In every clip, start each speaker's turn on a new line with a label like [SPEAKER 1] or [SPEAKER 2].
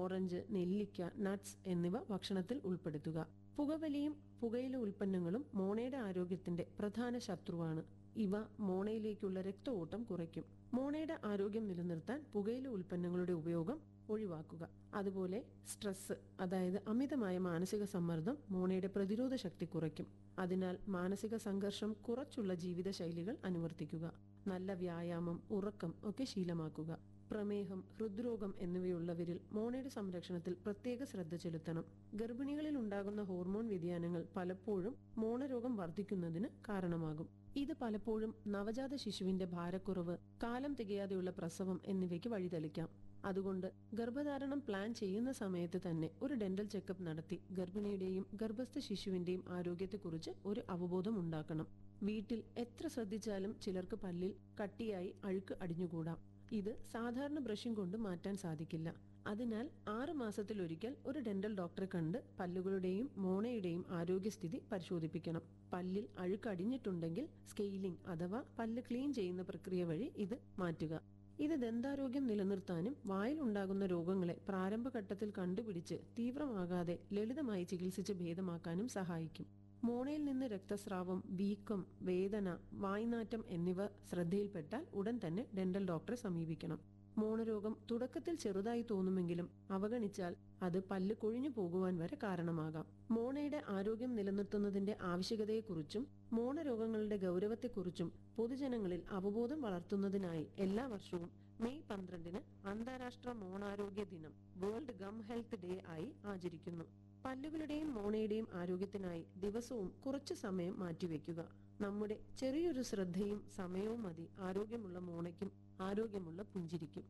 [SPEAKER 1] orange നെല്ലിക്ക nuts എന്നിവ ഭക്ഷണത്തിൽ ഉൾപ്പെടുത്തുക പുകവലിയും പുകയില ഉൽപ്പന്നങ്ങളും മോണയുടെ ആരോഗ്യത്തിന്റെ പ്രധാന ശത്രുവാണ് ഇവ മോണയിലേക്കുള്ള രക്തഓട്ടം കുറയ്ക്കും മോണയുടെ ആരോഗ്യം നിലനിർത്താൻ പുകയില ഉൽപ്പന്നങ്ങളുടെ ഉപയോഗം ഒഴിവാക്കുക അതുപോലെ സ്ട്രെസ് അതായത് അമിതമായ മാനസിക സമ്മർദ്ദം മോണയുടെ പ്രതിരോധ ശക്തി കുറയ്ക്കും അതിനാൽ മാനസിക സംഘർഷം കുറച്ചുള്ള ജീവിതശൈലികൾ അനുവർത്തിക്കുക നല്ല വ്യായാമം ഉറക്കം ഒക്കെ ശീലമാക്കുക പ്രമേഹം ഹൃദ്രോഗം എന്നിവയുള്ളവരിൽ മോണയുടെ സംരക്ഷണത്തിൽ പ്രത്യേക ശ്രദ്ധ ചെലുത്തണം ഗർഭിണികളിൽ ഉണ്ടാകുന്ന ഹോർമോൺ വ്യതിയാനങ്ങൾ പലപ്പോഴും മോണരോഗം വർദ്ധിക്കുന്നതിന് കാരണമാകും ഇത് പലപ്പോഴും നവജാത ശിശുവിന്റെ ഭാരക്കുറവ് കാലം തികയാതെയുള്ള പ്രസവം എന്നിവയ്ക്ക് വഴിതെളിക്കാം അതുകൊണ്ട് ഗർഭധാരണം പ്ലാൻ ചെയ്യുന്ന സമയത്ത് തന്നെ ഒരു ഡെന്റൽ ചെക്കപ്പ് നടത്തി ഗർഭിണിയുടെയും ഗർഭസ്ഥ ശിശുവിന്റെയും ആരോഗ്യത്തെക്കുറിച്ച് ഒരു അവബോധം ഉണ്ടാക്കണം വീട്ടിൽ എത്ര ശ്രദ്ധിച്ചാലും ചിലർക്ക് പല്ലിൽ കട്ടിയായി അഴുക്ക് അടിഞ്ഞുകൂടാം ഇത് സാധാരണ ബ്രഷിംഗ് കൊണ്ട് മാറ്റാൻ സാധിക്കില്ല അതിനാൽ ആറ് മാസത്തിലൊരിക്കൽ ഒരു ഡെന്റൽ ഡോക്ടറെ കണ്ട് പല്ലുകളുടെയും മോണയുടെയും ആരോഗ്യസ്ഥിതി പരിശോധിപ്പിക്കണം പല്ലിൽ അഴുക്ക് അടിഞ്ഞിട്ടുണ്ടെങ്കിൽ സ്കെയിലിംഗ് അഥവാ പല്ല് ക്ലീൻ ചെയ്യുന്ന പ്രക്രിയ വഴി ഇത് മാറ്റുക ഇത് ദന്താരോഗ്യം നിലനിർത്താനും വായിൽ ഉണ്ടാകുന്ന രോഗങ്ങളെ പ്രാരംഭഘട്ടത്തിൽ കണ്ടുപിടിച്ച് തീവ്രമാകാതെ ലളിതമായി ചികിത്സിച്ച് ഭേദമാക്കാനും സഹായിക്കും മോണയിൽ നിന്ന് രക്തസ്രാവം വീക്കം വേദന വായ്നാറ്റം എന്നിവ ശ്രദ്ധയിൽപ്പെട്ടാൽ ഉടൻ തന്നെ ഡെന്റൽ ഡോക്ടറെ സമീപിക്കണം മോണരോഗം തുടക്കത്തിൽ ചെറുതായി തോന്നുമെങ്കിലും അവഗണിച്ചാൽ അത് പല്ല് കൊഴിഞ്ഞു പോകുവാൻ വരെ കാരണമാകാം മോണയുടെ ആരോഗ്യം നിലനിർത്തുന്നതിന്റെ ആവശ്യകതയെക്കുറിച്ചും മോണരോഗങ്ങളുടെ ഗൗരവത്തെക്കുറിച്ചും പൊതുജനങ്ങളിൽ അവബോധം വളർത്തുന്നതിനായി എല്ലാ വർഷവും മെയ് പന്ത്രണ്ടിന് അന്താരാഷ്ട്ര മോണാരോഗ്യ ദിനം വേൾഡ് ഗം ഹെൽത്ത് ഡേ ആയി ആചരിക്കുന്നു പല്ലുകളുടെയും മോണയുടെയും ആരോഗ്യത്തിനായി ദിവസവും കുറച്ചു സമയം മാറ്റിവെക്കുക നമ്മുടെ ചെറിയൊരു ശ്രദ്ധയും സമയവും മതി ആരോഗ്യമുള്ള മോണയ്ക്കും ആരോഗ്യമുള്ള പുഞ്ചിരിക്കും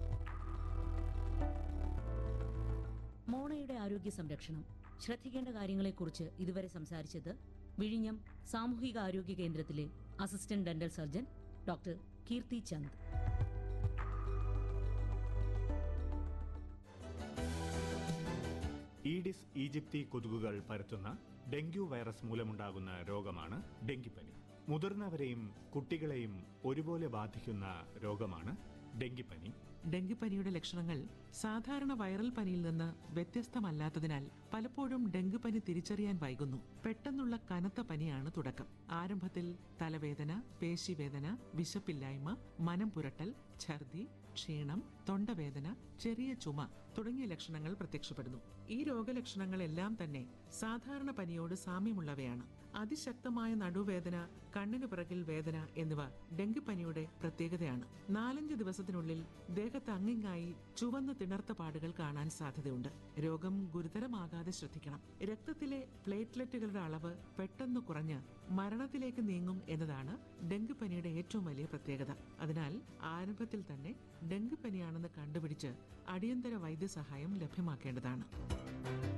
[SPEAKER 2] മോണയുടെ ആരോഗ്യ സംരക്ഷണം ശ്രദ്ധിക്കേണ്ട കാര്യങ്ങളെക്കുറിച്ച് ഇതുവരെ സംസാരിച്ചത് വിഴിഞ്ഞം സാമൂഹിക ആരോഗ്യ കേന്ദ്രത്തിലെ assistant dental surgeon doctor Keerthi Chand
[SPEAKER 3] Aedes aegypti കൊതുകുകൾ പരത്തുന്ന ഡെങ്കു വൈറസ് മൂലമുണ്ടാകുന്ന രോഗമാണ് ഡെങ്കിപ്പനി മുതിർന്നവരെയും കുട്ടികളെയും ഒരുപോലെ ബാധിക്കുന്ന രോഗമാണ് ഡെങ്കിപ്പനി
[SPEAKER 4] ഡെങ്കിപ്പനിയുടെ ലക്ഷണങ്ങൾ സാധാരണ വൈറൽ പനിയിൽ നിന്ന് വ്യത്യസ്തമല്ലാത്തതിനാൽ പലപ്പോഴും ഡെങ്കിപ്പനി തിരിച്ചറിയാൻ വൈകുന്നു പെട്ടെന്നുള്ള കനത്ത പനിയാണ് തുടക്കം ആരംഭത്തിൽ തലവേദന പേശിവേദന വിശപ്പില്ലായ്മ മനം പുരട്ടൽ ഛർദി ക്ഷീണം തൊണ്ടവേദന ചെറിയ ചുമ തുടങ്ങിയ ലക്ഷണങ്ങൾ പ്രത്യക്ഷപ്പെടുന്നു ഈ രോഗലക്ഷണങ്ങളെല്ലാം തന്നെ സാധാരണ പനിയോട് സാമ്യമുള്ളവയാണ് അതിശക്തമായ നടുവേദന കണ്ണിനു പിറകിൽ വേദന എന്നിവ ഡെങ്കിപ്പനിയുടെ പ്രത്യേകതയാണ് നാലഞ്ച് ദിവസത്തിനുള്ളിൽ ദേഹത്ത് അങ്ങിങ്ങായി ചുവന്ന് തിണർത്ത പാടുകൾ കാണാൻ സാധ്യതയുണ്ട് രോഗം ഗുരുതരമാകാതെ ശ്രദ്ധിക്കണം രക്തത്തിലെ പ്ലേറ്റ്ലെറ്റുകളുടെ അളവ് പെട്ടെന്ന് കുറഞ്ഞ് മരണത്തിലേക്ക് നീങ്ങും എന്നതാണ് ഡെങ്കിപ്പനിയുടെ ഏറ്റവും വലിയ പ്രത്യേകത അതിനാൽ ആരംഭത്തിൽ തന്നെ ഡെങ്കിപ്പനിയാണെന്ന് കണ്ടുപിടിച്ച് അടിയന്തര വൈദ്യസഹായം ലഭ്യമാക്കേണ്ടതാണ്